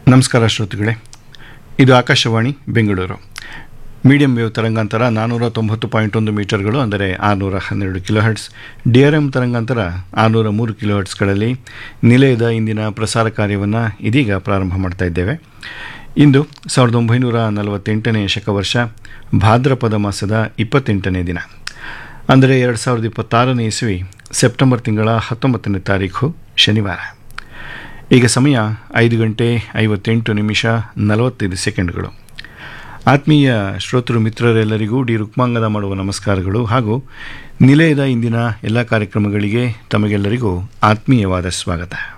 ನಮಸ್ಕಾರ ಶ್ರೋತೃಗಳೇ ಇದು ಆಕಾಶವಾಣಿ ಬೆಂಗಳೂರು ಮೀಡಿಯಂ ವೇವ್ ತರಂಗಾಂತರ ನಾನ್ನೂರ ತೊಂಬತ್ತು ಪಾಯಿಂಟ್ ಒಂದು ಮೀಟರ್ಗಳು ಅಂದರೆ ಆರುನೂರ ಹನ್ನೆರಡು kilo hertz D R M ತರಂಗಾಂತರ ಆರುನೂರ ಮೂರು ಕಿಲೋ ಹರ್ಟ್ಸ್ಗಳಲ್ಲಿ ನಿಲಯದ ಇಂದಿನ ಪ್ರಸಾರ ಕಾರ್ಯವನ್ನು ಇದೀಗ ಪ್ರಾರಂಭ ಮಾಡ್ತಾ ಇದ್ದೇವೆ ಇಂದು ಸಾವಿರದ ಒಂಬೈನೂರ ನಲವತ್ತೆಂಟನೇ ಶಕವರ್ಷ ಭಾದ್ರಪದ ಮಾಸದ ಇಪ್ಪತ್ತೆಂಟನೇ ದಿನ ಅಂದರೆ ಎರಡು ಸಾವಿರದ ಇಪ್ಪತ್ತಾರನೇ ಇಸ್ವಿ ಸೆಪ್ಟೆಂಬರ್ ತಿಂಗಳ ಹತ್ತೊಂಬತ್ತನೇ ತಾರೀಖು ಶನಿವಾರ ಈಗ ಸಮಯ ಐದು ಗಂಟೆ ಐವತ್ತೆಂಟು ನಿಮಿಷ ನಲವತ್ತೈದು ಸೆಕೆಂಡ್ಗಳು ಆತ್ಮೀಯ ಶ್ರೋತೃ ಮಿತ್ರರೆಲ್ಲರಿಗೂ ಡಿ ರುಕ್ಮಾಂಗದ ಮಾಡುವ ನಮಸ್ಕಾರಗಳು ಹಾಗೂ ನಿಲಯದ ಇಂದಿನ ಎಲ್ಲ ಕಾರ್ಯಕ್ರಮಗಳಿಗೆ ತಮಗೆಲ್ಲರಿಗೂ ಆತ್ಮೀಯವಾದ ಸ್ವಾಗತ